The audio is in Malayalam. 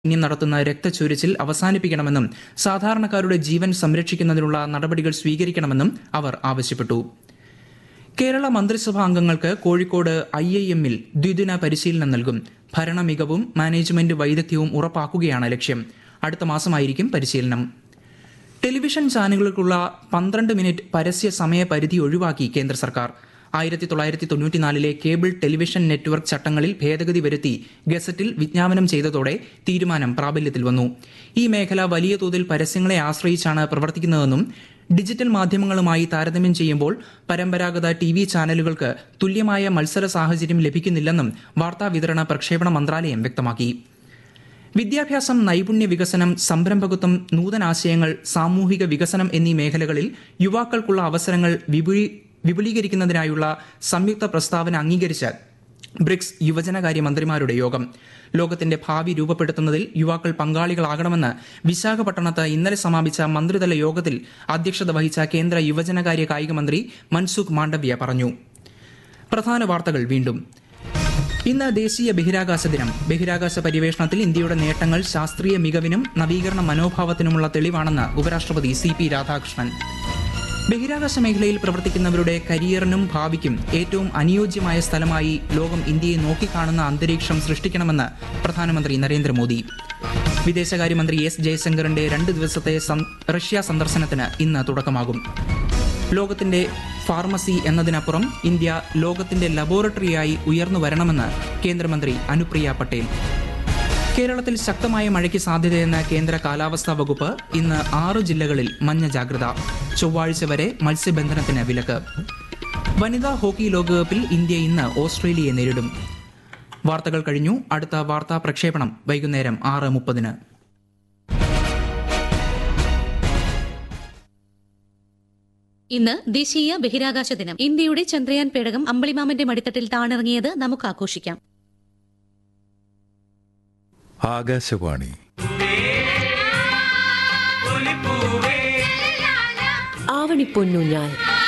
സൈന്യം നടത്തുന്ന രക്തച്ചൊരിച്ചിൽ അവസാനിപ്പിക്കണമെന്നും സാധാരണക്കാരുടെ ജീവൻ സംരക്ഷിക്കുന്നതിനുള്ള നടപടികൾ സ്വീകരിക്കണമെന്നും അവർ ആവശ്യപ്പെട്ടു കേരള മന്ത്രിസഭാ അംഗങ്ങൾക്ക് കോഴിക്കോട് ഐ ഐ എമ്മിൽ ദ്വിദിന പരിശീലനം നൽകും ഭരണ മികവും മാനേജ്മെന്റ് വൈദഗ്ധ്യവും ഉറപ്പാക്കുകയാണ് ലക്ഷ്യം അടുത്ത മാസമായിരിക്കും പരിശീലനം ടെലിവിഷൻ ചാനലുകൾക്കുള്ള പന്ത്രണ്ട് മിനിറ്റ് പരസ്യ സമയ പരിധി ഒഴിവാക്കി കേന്ദ്ര സർക്കാർ ആയിരത്തി തൊള്ളായിരത്തി തൊണ്ണൂറ്റിനാലിലെ കേബിൾ ടെലിവിഷൻ നെറ്റ്വർക്ക് ചട്ടങ്ങളിൽ ഭേദഗതി വരുത്തി ഗസറ്റിൽ വിജ്ഞാപനം ചെയ്തതോടെ തീരുമാനം പ്രാബല്യത്തിൽ വന്നു ഈ മേഖല വലിയ തോതിൽ പരസ്യങ്ങളെ ആശ്രയിച്ചാണ് പ്രവർത്തിക്കുന്നതെന്നും ഡിജിറ്റൽ മാധ്യമങ്ങളുമായി താരതമ്യം ചെയ്യുമ്പോൾ പരമ്പരാഗത ടി വി ചാനലുകൾക്ക് തുല്യമായ മത്സര സാഹചര്യം ലഭിക്കുന്നില്ലെന്നും വാർത്താ വിതരണ പ്രക്ഷേപണ മന്ത്രാലയം വ്യക്തമാക്കി വിദ്യാഭ്യാസം നൈപുണ്യ വികസനം സംരംഭകത്വം നൂതനാശയങ്ങൾ സാമൂഹിക വികസനം എന്നീ മേഖലകളിൽ യുവാക്കൾക്കുള്ള അവസരങ്ങൾ വിപുലീ വിപുലീകരിക്കുന്നതിനായുള്ള സംയുക്ത പ്രസ്താവന അംഗീകരിച്ച് ബ്രിക്സ് യുവജനകാര്യ മന്ത്രിമാരുടെ യോഗം ലോകത്തിന്റെ ഭാവി രൂപപ്പെടുത്തുന്നതിൽ യുവാക്കൾ പങ്കാളികളാകണമെന്ന് വിശാഖപട്ടണത്ത് ഇന്നലെ സമാപിച്ച മന്ത്രിതല യോഗത്തിൽ അധ്യക്ഷത വഹിച്ച കേന്ദ്ര യുവജനകാര്യ കായിക മന്ത്രി മൻസുഖ് മാണ്ഡവ്യ പറഞ്ഞു പ്രധാന വാർത്തകൾ വീണ്ടും ഇന്ന് ദേശീയ ബഹിരാകാശ ദിനം ബഹിരാകാശ പര്യവേഷണത്തിൽ ഇന്ത്യയുടെ നേട്ടങ്ങൾ ശാസ്ത്രീയ മികവിനും നവീകരണ മനോഭാവത്തിനുമുള്ള തെളിവാണെന്ന് ഉപരാഷ്ട്രപതി സി പി രാധാകൃഷ്ണൻ ബഹിരാകാശ മേഖലയിൽ പ്രവർത്തിക്കുന്നവരുടെ കരിയറിനും ഭാവിക്കും ഏറ്റവും അനുയോജ്യമായ സ്ഥലമായി ലോകം ഇന്ത്യയെ നോക്കിക്കാണുന്ന അന്തരീക്ഷം സൃഷ്ടിക്കണമെന്ന് പ്രധാനമന്ത്രി നരേന്ദ്രമോദി വിദേശകാര്യമന്ത്രി എസ് ജയശങ്കറിന്റെ രണ്ട് ദിവസത്തെ സം- റഷ്യ സന്ദർശനത്തിന് ഇന്ന് തുടക്കമാകും ലോകത്തിന്റെ ഫാർമസി എന്നതിനപ്പുറം ഇന്ത്യ ലോകത്തിന്റെ ലബോറട്ടറിയായി ഉയർന്നു വരണമെന്ന് കേന്ദ്രമന്ത്രി അനുപ്രിയ പട്ടേൽ കേരളത്തിൽ ശക്തമായ മഴയ്ക്ക് സാധ്യതയെന്ന കേന്ദ്ര കാലാവസ്ഥാ വകുപ്പ് ഇന്ന് ആറ് ജില്ലകളിൽ മഞ്ഞ ജാഗ്രത ചൊവ്വാഴ്ച വരെ മത്സ്യബന്ധനത്തിന് വിലക്ക് വനിതാ ഹോക്കി ലോകകപ്പിൽ ഇന്ത്യ ഇന്ന് ഓസ്ട്രേലിയയെ നേരിടും വാർത്തകൾ കഴിഞ്ഞു അടുത്ത വാർത്താ പ്രക്ഷേപണം വൈകുന്നേരം ആറ് മുപ്പതിന് ഇന്ന് ദേശീയ ബഹിരാകാശ ദിനം ഇന്ത്യയുടെ ചന്ദ്രയാൻ പേടകം അമ്പളിമാമന്റെ മടിത്തട്ടിൽ താണിറങ്ങിയത് നമുക്ക് ആഘോഷിക്കാം ആകാശവാണി ആവണിപ്പൊന്നൂഞ്ഞാൽ